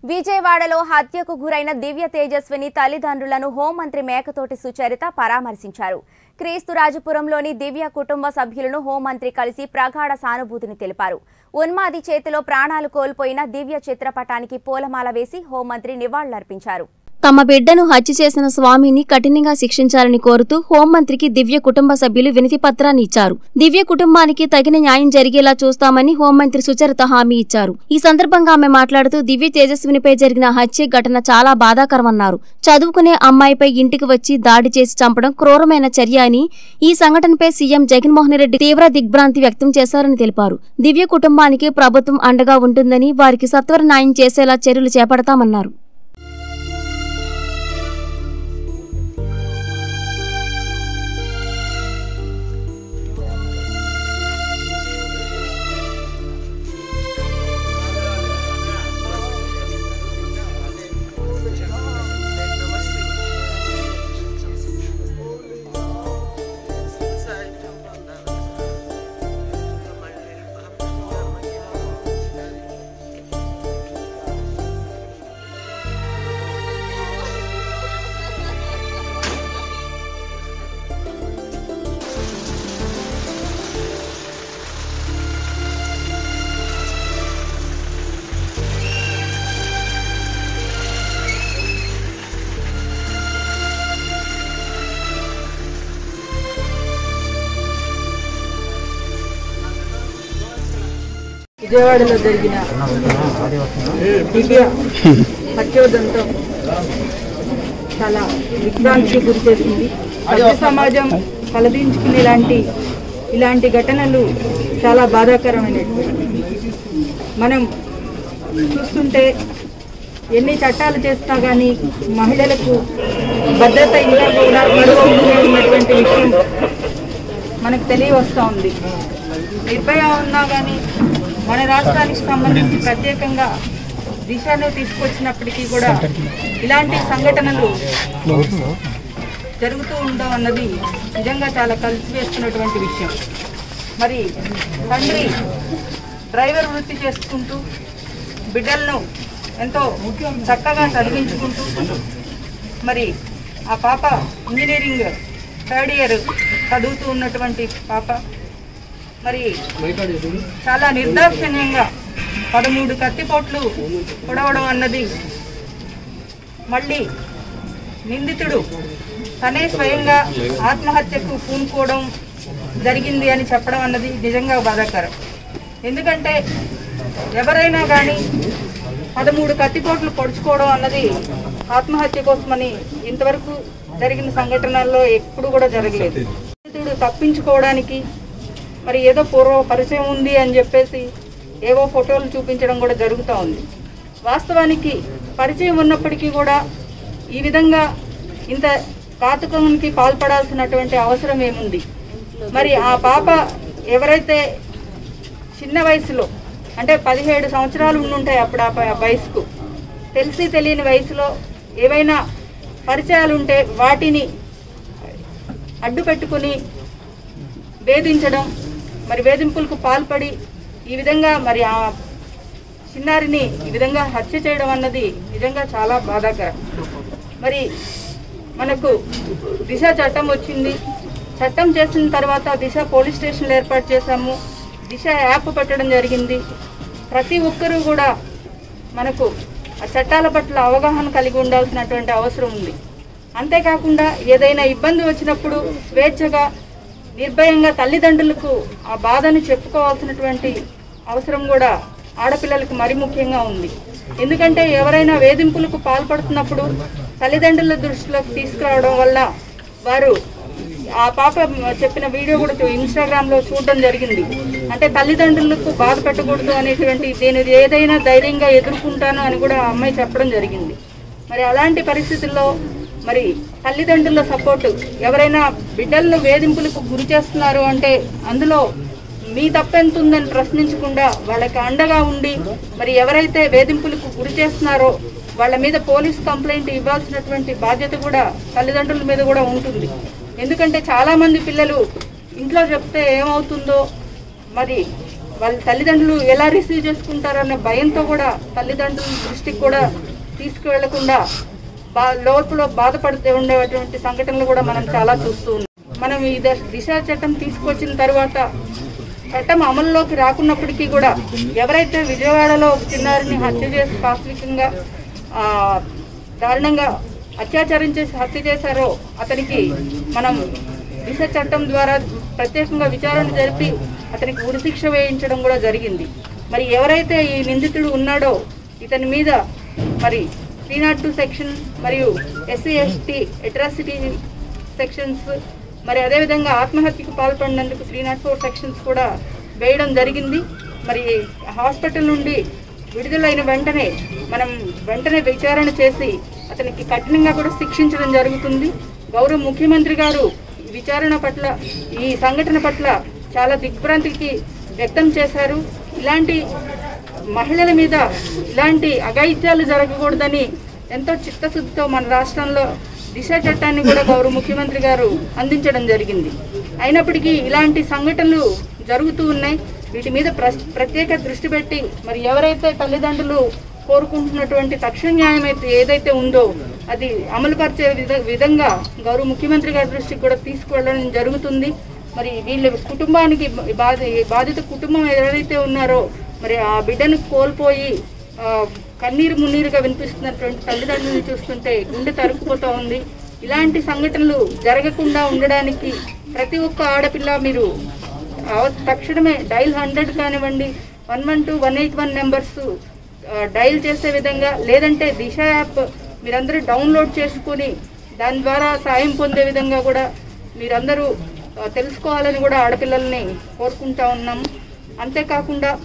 విజయవాడలో హత్యకు గురైన దివ్య తేజస్విని తల్లిదండ్రులను హోంమంత్రి మేకతోటి సుచరిత పరామర్శించారు క్రీస్తురాజపురంలోని దివ్య కుటుంబ సభ్యులను హోంమంత్రి కలిసి ప్రగాఢ సానుభూతిని తెలిపారు ఉన్మాది చేతిలో ప్రాణాలు కోల్పోయిన దివ్య చిత్రపటానికి పూలమాల వేసి హోంమంత్రి నివాళులర్పించారు తమ బిడ్డను హత్య చేసిన స్వామిని కఠినంగా శిక్షించాలని కోరుతూ హోంమంత్రికి దివ్య కుటుంబ సభ్యులు వినతి పత్రాన్ని ఇచ్చారు దివ్య కుటుంబానికి తగిన న్యాయం జరిగేలా చూస్తామని హోంమంత్రి సుచరిత హామీ ఇచ్చారు ఈ సందర్భంగా ఆమె మాట్లాడుతూ దివ్య తేజస్వినిపై జరిగిన హత్య ఘటన చాలా బాధాకరమన్నారు చదువుకునే అమ్మాయిపై ఇంటికి వచ్చి దాడి చేసి చంపడం క్రూరమైన చర్య అని ఈ సంఘటనపై సీఎం జగన్మోహన్ రెడ్డి తీవ్ర దిగ్భ్రాంతి వ్యక్తం చేశారని తెలిపారు దివ్య కుటుంబానికి ప్రభుత్వం అండగా ఉంటుందని వారికి సత్వర న్యాయం చేసేలా చర్యలు చేపడతామన్నారు విజయవాడలో జరిగిన దివ్య హత్యోదంతం చాలా విభ్రాంతికి గురి చేసింది సభ్య సమాజం తలదించుకునే ఇలాంటి ఇలాంటి ఘటనలు చాలా బాధాకరమైనటువంటి మనం చూస్తుంటే ఎన్ని చట్టాలు చేసినా కానీ మహిళలకు భద్రత ఇంకా కూడా కరువవుతూనే ఉన్నటువంటి విషయం మనకు తెలియవస్తూ ఉంది నిర్భయ ఉన్నా కానీ మన రాష్ట్రానికి సంబంధించి ప్రత్యేకంగా దిశను తీసుకొచ్చినప్పటికీ కూడా ఇలాంటి సంఘటనలు జరుగుతూ ఉండడం అన్నది నిజంగా చాలా కలిసివేస్తున్నటువంటి విషయం మరి తండ్రి డ్రైవర్ వృత్తి చేసుకుంటూ బిడ్డలను ఎంతో చక్కగా చదివించుకుంటూ మరి ఆ పాప ఇంజనీరింగ్ థర్డ్ ఇయర్ చదువుతూ ఉన్నటువంటి పాప మరి చాలా నిర్దాక్షిణ్యంగా పదమూడు కత్తిపోట్లు పొడవడం అన్నది మళ్ళీ నిందితుడు తనే స్వయంగా ఆత్మహత్యకు పూనుకోవడం జరిగింది అని చెప్పడం అన్నది నిజంగా బాధాకరం ఎందుకంటే ఎవరైనా కానీ పదమూడు కత్తిపోట్లు పొడుచుకోవడం అన్నది ఆత్మహత్య కోసమని ఇంతవరకు జరిగిన సంఘటనల్లో ఎప్పుడు కూడా జరగలేదు నిందితుడు తప్పించుకోవడానికి మరి ఏదో పూర్వ పరిచయం ఉంది అని చెప్పేసి ఏవో ఫోటోలు చూపించడం కూడా జరుగుతూ ఉంది వాస్తవానికి పరిచయం ఉన్నప్పటికీ కూడా ఈ విధంగా ఇంత కాతుకానికి పాల్పడాల్సినటువంటి అవసరం ఏముంది మరి ఆ పాప ఎవరైతే చిన్న వయసులో అంటే పదిహేడు సంవత్సరాలు ఉండుంటాయి అప్పుడు ఆ ప- వయసుకు తెలిసి తెలియని వయసులో ఏవైనా పరిచయాలు ఉంటే వాటిని అడ్డు పెట్టుకుని వేధించడం మరి వేధింపులకు పాల్పడి ఈ విధంగా మరి ఆ చిన్నారిని ఈ విధంగా హత్య చేయడం అన్నది నిజంగా చాలా బాధాకరం మరి మనకు దిశ చట్టం వచ్చింది చట్టం చేసిన తర్వాత దిశ పోలీస్ స్టేషన్లు ఏర్పాటు చేశాము దిశ యాప్ పెట్టడం జరిగింది ప్రతి ఒక్కరూ కూడా మనకు ఆ చట్టాల పట్ల అవగాహన కలిగి ఉండాల్సినటువంటి అవసరం ఉంది అంతేకాకుండా ఏదైనా ఇబ్బంది వచ్చినప్పుడు స్వేచ్ఛగా నిర్భయంగా తల్లిదండ్రులకు ఆ బాధను చెప్పుకోవాల్సినటువంటి అవసరం కూడా ఆడపిల్లలకు మరి ముఖ్యంగా ఉంది ఎందుకంటే ఎవరైనా వేధింపులకు పాల్పడుతున్నప్పుడు తల్లిదండ్రుల దృష్టిలోకి తీసుకురావడం వల్ల వారు ఆ పాప చెప్పిన వీడియో కూడా చూ- ఇన్స్టాగ్రామ్ లో చూడడం జరిగింది అంటే తల్లిదండ్రులకు బాధ పెట్టకూడదు అనేటువంటి నేను ఏదైనా ధైర్యంగా ఎదుర్కొంటాను అని కూడా ఆ అమ్మాయి చెప్పడం జరిగింది మరి అలాంటి పరిస్థితుల్లో మరి తల్లిదండ్రుల సపోర్టు ఎవరైనా బిడ్డలను వేధింపులకు గురి చేస్తున్నారు అంటే అందులో మీ తప్పెంత ఉందని ప్రశ్నించకుండా వాళ్ళకి అండగా ఉండి మరి ఎవరైతే వేధింపులకు గురి చేస్తున్నారో వాళ్ళ మీద పోలీస్ కంప్లైంట్ ఇవ్వాల్సినటువంటి బాధ్యత కూడా తల్లిదండ్రుల మీద కూడా ఉంటుంది ఎందుకంటే చాలా మంది పిల్లలు ఇంట్లో చెప్తే ఏమవుతుందో మరి వాళ్ళ తల్లిదండ్రులు ఎలా రిసీవ్ చేసుకుంటారన్న భయంతో కూడా తల్లిదండ్రుల దృష్టికి కూడా తీసుకువెళ్లకుండా బా లోపల బాధపడుతూ ఉండేటువంటి సంఘటనలు కూడా మనం చాలా చూస్తూ ఉన్నాం మనం ఈ దశ- దిశ చట్టం తీసుకొచ్చిన తర్వాత చట్టం అమలులోకి రాకున్నప్పటికీ కూడా ఎవరైతే విజయవాడలో ఒక చిన్నారిని హత్య చేసి పాశవికంగా ఆ, దారుణంగా అత్యాచారం చేసి హత్య చేశారో అతనికి మనం దిశ చట్టం ద్వారా ప్రత్యేకంగా విచారణ జరిపి అతనికి ఉరిశిక్ష వేయించడం కూడా జరిగింది మరి ఎవరైతే ఈ నిందితుడు ఉన్నాడో ఇతని మీద మరి త్రీ నాట్ టూ సెక్షన్ మరియు ఎస్సీ ఎస్టీ అట్రాసిటీ సెక్షన్స్ మరి అదేవిధంగా ఆత్మహత్యకు పాల్పడినందుకు త్రీ నాట్ ఫోర్ సెక్షన్స్ కూడా వేయడం జరిగింది మరి హాస్పిటల్ నుండి విడుదలైన వెంటనే మనం వెంటనే విచారణ చేసి అతనికి కఠినంగా కూడా శిక్షించడం జరుగుతుంది గౌరవ ముఖ్యమంత్రి గారు ఈ విచారణ పట్ల ఈ సంఘటన పట్ల చాలా దిగ్భ్రాంతికి వ్యక్తం చేశారు ఇలాంటి మహిళల మీద ఇలాంటి అఘాయిత్యాలు జరగకూడదని ఎంతో చిత్తశుద్ధితో మన రాష్ట్రంలో దిశ చట్టాన్ని కూడా గౌరవ ముఖ్యమంత్రి గారు అందించడం జరిగింది అయినప్పటికీ ఇలాంటి సంఘటనలు జరుగుతూ ఉన్నాయి వీటి మీద ప్రస్- ప్రత్యేక దృష్టి పెట్టి మరి ఎవరైతే తల్లిదండ్రులు కోరుకుంటున్నటువంటి తక్షణ న్యాయం అయితే ఏదైతే ఉందో అది అమలుపరిచే విధ విధంగా గౌరవ ముఖ్యమంత్రి గారి దృష్టికి కూడా తీసుకువెళ్ళడం జరుగుతుంది మరి వీళ్ళ కుటుంబానికి బాధ బాధిత కుటుంబం ఎవరైతే ఉన్నారో మరి ఆ బిడ్డను కోల్పోయి ఆ, కన్నీరు మున్నీరుగా వినిపిస్తున్నటువంటి తల్లిదండ్రులను చూస్తుంటే గుండె తరుక్కుపోతూ ఉంది ఇలాంటి సంఘటనలు జరగకుండా ఉండడానికి ప్రతి ఒక్క ఆడపిల్ల మీరు అవ- తక్షణమే డైల్ హండ్రెడ్ కానివ్వండి one one two one eight one numbers dial చేసే విధంగా లేదంటే దిశ యాప్ మీరందరూ డౌన్లోడ్ చేసుకుని దాని ద్వారా సాయం పొందే విధంగా కూడా మీరందరూ ఆ, తెలుసుకోవాలని కూడా ఆడపిల్లల్ని కోరుకుంటా ఉన్నాము అంతేకాకుండా